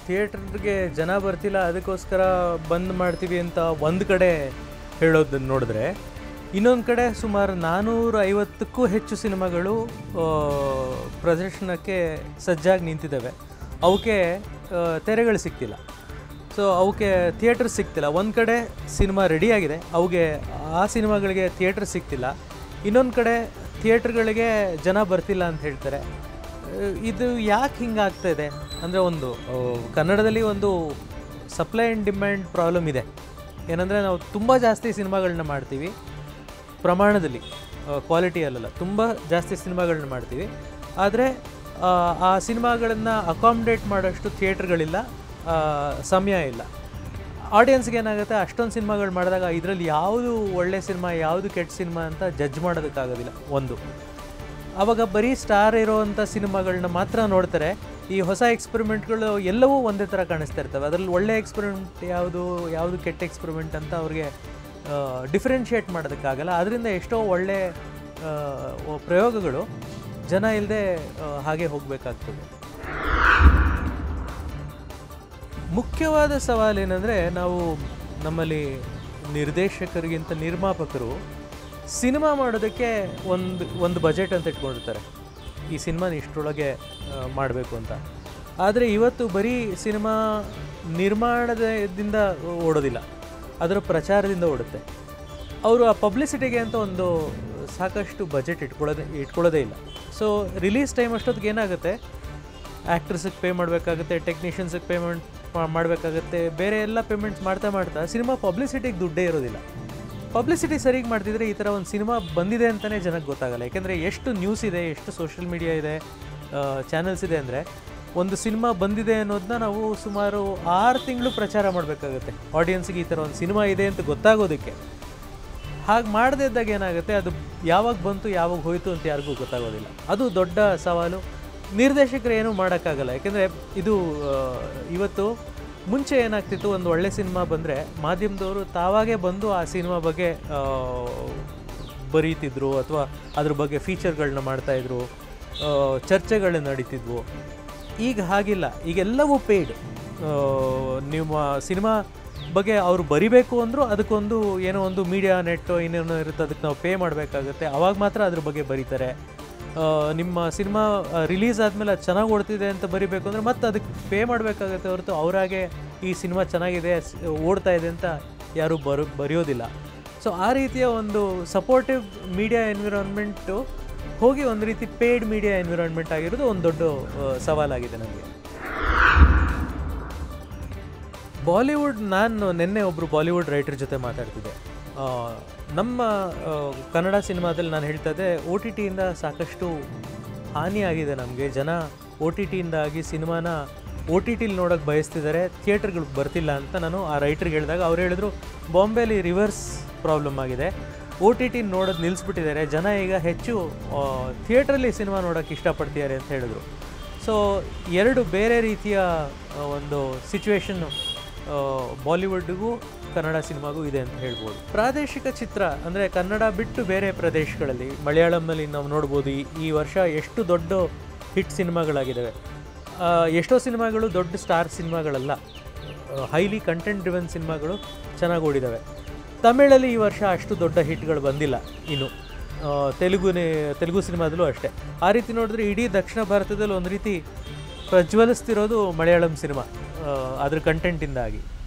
ಥಿಯೇಟ್ರಿಗೆ ಜನ ಬರ್ತಿಲ್ಲ ಅದಕ್ಕೋಸ್ಕರ ಬಂದ್ ಮಾಡ್ತೀವಿ ಅಂತ ಒಂದು ಕಡೆ ಹೇಳೋದನ್ನು ನೋಡಿದ್ರೆ ಇನ್ನೊಂದು ಕಡೆ ಸುಮಾರು ನಾನ್ನೂರ ಐವತ್ತಕ್ಕೂ ಹೆಚ್ಚು ಸಿನಿಮಾಗಳು ಆ, ಪ್ರದರ್ಶನಕ್ಕೆ ಸಜ್ಜಾಗಿ ನಿಂತಿದ್ದಾವೆ ಅವಕ್ಕೆ ಆ, ತೆರೆಗಳು ಸಿಗ್ತಿಲ್ಲ ಸೊ ಅವಕ್ಕೆ ಥಿಯೇಟರ್ ಸಿಗ್ತಿಲ್ಲ ಒಂದು ಕಡೆ ಸಿನಿಮಾ ರೆಡಿಯಾಗಿದೆ ಅವುಗೆ ಆ ಸಿನಿಮಾಗಳಿಗೆ ಥಿಯೇಟರ್ ಸಿಗ್ತಿಲ್ಲ ಇನ್ನೊಂದು ಕಡೆ ಥಿಯೇಟ್ರ್ಗಳಿಗೆ ಜನ ಬರ್ತಿಲ್ಲ ಅಂತ ಹೇಳ್ತಾರೆ ಅಹ್, ಇದು ಯಾಕೆ ಹಿಂಗಾಗ್ತಾ ಇದೆ ಅಂದರೆ ಒಂದು ಅಹ್, ಕನ್ನಡದಲ್ಲಿ ಒಂದು ಸಪ್ಲೈ ಆ್ಯಂಡ್ ಡಿಮ್ಯಾಂಡ್ ಪ್ರಾಬ್ಲಮ್ ಇದೆ ಏನಂದರೆ ನಾವು ತುಂಬ ಜಾಸ್ತಿ ಸಿನಿಮಾಗಳನ್ನ ಮಾಡ್ತೀವಿ ಪ್ರಮಾಣದಲ್ಲಿ ಕ್ವಾಲಿಟಿಯಲ್ಲ ತುಂಬ ಜಾಸ್ತಿ ಸಿನಿಮಾಗಳನ್ನ ಮಾಡ್ತೀವಿ ಆದರೆ ಆ ಸಿನಿಮಾಗಳನ್ನು ಅಕಾಮಿಡೇಟ್ ಮಾಡೋಷ್ಟು ಥಿಯೇಟ್ರ್ಗಳಿಲ್ಲ ಆ, ಸಮಯ ಇಲ್ಲ ಆಡಿಯನ್ಸ್ಗೆ ಏನಾಗುತ್ತೆ ಅಷ್ಟೊಂದು ಸಿನಿಮಾಗಳು ಮಾಡಿದಾಗ ಇದರಲ್ಲಿ ಯಾವುದು ಒಳ್ಳೆ ಸಿನಿಮಾ ಯಾವುದು ಕೆಟ್ಟ ಸಿನಿಮಾ ಅಂತ ಜಡ್ಜ್ ಮಾಡೋದಕ್ಕಾಗೋದಿಲ್ಲ ಒಂದು ಆವಾಗ ಬರೀ ಸ್ಟಾರ್ ಇರೋವಂಥ ಸಿನಿಮಾಗಳನ್ನ ಮಾತ್ರ ನೋಡ್ತಾರೆ ಈ ಹೊಸ ಎಕ್ಸ್ಪೆರಿಮೆಂಟ್ಗಳು ಎಲ್ಲವೂ ಒಂದೇ ಥರ ಕಾಣಿಸ್ತಾ ಇರ್ತವೆ ಅದರಲ್ಲಿ ಒಳ್ಳೆ ಎಕ್ಸ್ಪೆರಿಮೆಂಟ್ ಯಾವುದು ಯಾವುದು ಕೆಟ್ಟ ಎಕ್ಸ್ಪೆರಿಮೆಂಟ್ ಅಂತ ಅವ್ರಿಗೆ ಡಿಫ್ರೆನ್ಷಿಯೇಟ್ ಮಾಡೋದಕ್ಕಾಗಲ್ಲ ಅದರಿಂದ ಎಷ್ಟೋ ಒಳ್ಳೆ ಆ, ಪ್ರಯೋಗಗಳು ಜನ ಇಲ್ಲದೆ ಹಾಗೆ ಹೋಗಬೇಕಾಗ್ತದೆ ಮುಖ್ಯವಾದ ಸವಾಲೇನೆಂದರೆ ನಾವು ನಮ್ಮಲ್ಲಿ ನಿರ್ದೇಶಕರಿಗಿಂತ ನಿರ್ಮಾಪಕರು ಸಿನಿಮಾ ಮಾಡೋದಕ್ಕೆ ಒಂದು ಒಂದು ಬಜೆಟ್ ಅಂತ ಇಟ್ಕೊಂಡಿರ್ತಾರೆ ಈ ಸಿನಿಮಾನ ಇಷ್ಟರೊಳಗೆ ಮಾಡಬೇಕು ಅಂತ ಆದರೆ ಇವತ್ತು ಬರೀ ಸಿನಿಮಾ ನಿರ್ಮಾಣದಿಂದ ಓಡೋದಿಲ್ಲ ಅದರ ಪ್ರಚಾರದಿಂದ ಓಡುತ್ತೆ ಅವರು ಆ ಪಬ್ಲಿಸಿಟಿಗೆ ಅಂತ ಒಂದು ಸಾಕಷ್ಟು ಬಜೆಟ್ ಇಟ್ಕೊಳ್ಳೋದೇ ಇಟ್ಕೊಳ್ಳೋದೇ ಇಲ್ಲ ಸೊ ರಿಲೀಸ್ ಟೈಮ್ ಅಷ್ಟೊತ್ತಿಗೆ ಏನಾಗುತ್ತೆ ಆ್ಯಕ್ಟ್ರಸಿಗೆ ಪೇ ಮಾಡಬೇಕಾಗುತ್ತೆ ಟೆಕ್ನಿಷಿಯನ್ಸಿಗೆ ಪೇಮೆಂಟ್ ಮಾಡಬೇಕಾಗುತ್ತೆ ಬೇರೆ ಎಲ್ಲ ಪೇಮೆಂಟ್ಸ್ ಮಾಡ್ತಾ ಮಾಡ್ತಾ ಸಿನಿಮಾ ಪಬ್ಲಿಸಿಟಿಗೆ ದುಡ್ಡೇ ಇರೋದಿಲ್ಲ ಪಬ್ಲಿಸಿಟಿ ಸರಿಗೆ ಮಾಡ್ತಿದ್ರೆ ಈ ಥರ ಒಂದು ಸಿನಿಮಾ ಬಂದಿದೆ ಅಂತಲೇ ಜನಕ್ಕೆ ಗೊತ್ತಾಗಲ್ಲ ಯಾಕೆಂದರೆ ಎಷ್ಟು ನ್ಯೂಸ್ ಇದೆ ಎಷ್ಟು ಸೋಷಿಯಲ್ ಮೀಡಿಯಾ ಇದೆ ಚಾನಲ್ಸ್ ಇದೆ ಅಂದರೆ ಒಂದು ಸಿನಿಮಾ ಬಂದಿದೆ ಅನ್ನೋದನ್ನ ನಾವು ಸುಮಾರು ಆರು ತಿಂಗಳು ಪ್ರಚಾರ ಮಾಡಬೇಕಾಗುತ್ತೆ ಆಡಿಯನ್ಸ್ಗೆ ಈ ಥರ ಒಂದು ಸಿನಿಮಾ ಇದೆ ಅಂತ ಗೊತ್ತಾಗೋದಕ್ಕೆ ಹಾಗೆ ಮಾಡದೇ ಇದ್ದಾಗ ಏನಾಗುತ್ತೆ ಅದು ಯಾವಾಗ ಬಂತು ಯಾವಾಗ ಹೋಯಿತು ಅಂತ ಯಾರಿಗೂ ಗೊತ್ತಾಗೋದಿಲ್ಲ ಅದು ದೊಡ್ಡ ಸವಾಲು ನಿರ್ದೇಶಕರು ಏನೂ ಮಾಡೋಕ್ಕಾಗಲ್ಲ ಯಾಕೆಂದರೆ ಇದು ಆ, ಇವತ್ತು ಮುಂಚೆ ಏನಾಗ್ತಿತ್ತು ಒಂದು ಒಳ್ಳೆ ಸಿನಿಮಾ ಬಂದರೆ ಮಾಧ್ಯಮದವರು ತಾವಾಗೇ ಬಂದು ಆ ಸಿನಿಮಾ ಬಗ್ಗೆ ಆ, ಬರೀತಿದ್ರು ಅಥವಾ ಅದ್ರ ಬಗ್ಗೆ ಫೀಚರ್ಗಳನ್ನ ಮಾಡ್ತಾಯಿದ್ರು ಚರ್ಚೆಗಳು ನಡೀತಿದ್ವು ಈಗ ಹಾಗಿಲ್ಲ ಈಗೆಲ್ಲವೂ ಪೇಯ್ಡ್ ನಿಮ್ಮ ಸಿನಿಮಾ ಬಗ್ಗೆ ಅವ್ರು ಬರಿಬೇಕು ಅಂದರೂ ಅದಕ್ಕೊಂದು ಏನೋ ಒಂದು ಮೀಡಿಯಾ ನೆಟ್ಟು ಇನ್ನೇನೋ ಇರುತ್ತೆ ಅದಕ್ಕೆ ನಾವು ಪೇ ಮಾಡಬೇಕಾಗುತ್ತೆ ಅವಾಗ ಮಾತ್ರ ಅದ್ರ ಬಗ್ಗೆ ಬರೀತಾರೆ ಆ, ನಿಮ್ಮ ಸಿನಿಮಾ ರಿಲೀಸ್ ಆದಮೇಲೆ ಅದು ಚೆನ್ನಾಗಿ ಓಡ್ತಿದೆ ಅಂತ ಬರಿಬೇಕು ಅಂದರೆ ಮತ್ತೆ ಅದಕ್ಕೆ ಪೇ ಮಾಡಬೇಕಾಗುತ್ತೆ ಹೊರತು ಅವರಾಗೆ ಈ ಸಿನಿಮಾ ಚೆನ್ನಾಗಿದೆ ಸ್- ಓಡ್ತಾ ಇದೆ ಅಂತ ಯಾರೂ ಬರೋ ಬರೆಯೋದಿಲ್ಲ ಸೊ ಆ ರೀತಿಯ ಒಂದು ಸಪೋರ್ಟಿವ್ ಮೀಡಿಯಾ ಎನ್ವಿರಾನ್ಮೆಂಟು ಹೋಗಿ ಒಂದು ರೀತಿ ಪೇಯ್ಡ್ ಮೀಡಿಯಾ ಎನ್ವಿರಾನ್ಮೆಂಟ್ ಆಗಿರೋದು ಒಂದು ದೊಡ್ಡ ಆ, ಸವಾಲಾಗಿದೆ ನನಗೆ ಬಾಲಿವುಡ್ ನಾನು ನಿನ್ನೆ ಒಬ್ಬರು ಬಾಲಿವುಡ್ ರೈಟರ್ ಜೊತೆ ಮಾತಾಡ್ತಿದ್ದೆ ಆ, ನಮ್ಮ ಆ, ಕನ್ನಡ ಸಿನಿಮಾದಲ್ಲಿ ನಾನು ಹೇಳ್ತಾ ಇದ್ದೆ ಓ ಟಿ ಟಿಯಿಂದ ಸಾಕಷ್ಟು ಹಾನಿಯಾಗಿದೆ ನಮಗೆ ಜನ ಓ ಟಿ ಟಿಯಿಂದಾಗಿ ಸಿನಿಮಾನ ಓ ಟಿ ಟಿಲಿ ನೋಡೋಕೆ ಬಯಸ್ತಿದ್ದಾರೆ ಥಿಯೇಟ್ರ್ಗಳಿಗೆ ಬರ್ತಿಲ್ಲ ಅಂತ ನಾನು ಆ ರೈಟ್ರಿಗೆ ಹೇಳಿದಾಗ ಅವ್ರು ಹೇಳಿದ್ರು ಬಾಂಬೆಲಿ ರಿವರ್ಸ್ ಪ್ರಾಬ್ಲಮ್ ಆಗಿದೆ ಓ ಟಿ ಟಿ ನೋಡೋದು ನಿಲ್ಲಿಸ್ಬಿಟ್ಟಿದ್ದಾರೆ ಜನ ಈಗ ಹೆಚ್ಚು ಥಿಯೇಟ್ರಲ್ಲಿ ಸಿನಿಮಾ ನೋಡೋಕ್ಕೆ ಇಷ್ಟಪಡ್ತಿದ್ದಾರೆ ಅಂತ ಹೇಳಿದ್ರು ಸೊ ಎರಡು ಬೇರೆ ರೀತಿಯ ಆ, ಒಂದು ಸಿಚುವೇಶನ್ನು ಬಾಲಿವುಡ್ಗೂ ಕನ್ನಡ ಸಿನಿಮಾಗೂ ಇದೆ ಅಂತ ಹೇಳ್ಬೋದು ಪ್ರಾದೇಶಿಕ ಚಿತ್ರ ಅಂದರೆ ಕನ್ನಡ ಬಿಟ್ಟು ಬೇರೆ ಪ್ರದೇಶಗಳಲ್ಲಿ ಮಲಯಾಳಂನಲ್ಲಿ ನಾವು ನೋಡ್ಬೋದು ಈ- ಈ ವರ್ಷ ಎಷ್ಟು ದೊಡ್ಡ ಹಿಟ್ ಸಿನಿಮಾಗಳಾಗಿದ್ದಾವೆ ಆ, ಎಷ್ಟೋ ಸಿನಿಮಾಗಳು ದೊಡ್ಡ ಸ್ಟಾರ್ ಸಿನಿಮಾಗಳಲ್ಲ ಹೈಲಿ ಕಂಟೆಂಟ್ ಡ್ರಿವನ್ ಸಿನಿಮಾಗಳು ಚೆನ್ನಾಗಿ ಓಡಿದ್ದಾವೆ ತಮಿಳಲ್ಲಿ ಈ ವರ್ಷ ಅಷ್ಟು ದೊಡ್ಡ ಹಿಟ್ಗಳು ಬಂದಿಲ್ಲ ಇನ್ನು ಆ, ತೆಲುಗುನೇ ತೆಲುಗು ಸಿನಿಮಾದಲ್ಲೂ ಅಷ್ಟೇ ಆ ರೀತಿ ನೋಡಿದ್ರೆ ಇಡೀ ದಕ್ಷಿಣ ಭಾರತದಲ್ಲಿ ಒಂದು ರೀತಿ ಪ್ರಜ್ವಲಿಸ್ತಿರೋದು ಮಲಯಾಳಂ ಸಿನಿಮಾ ಆ, ಅದ್ರ ಕಂಟೆಂಟಿಂದಾಗಿ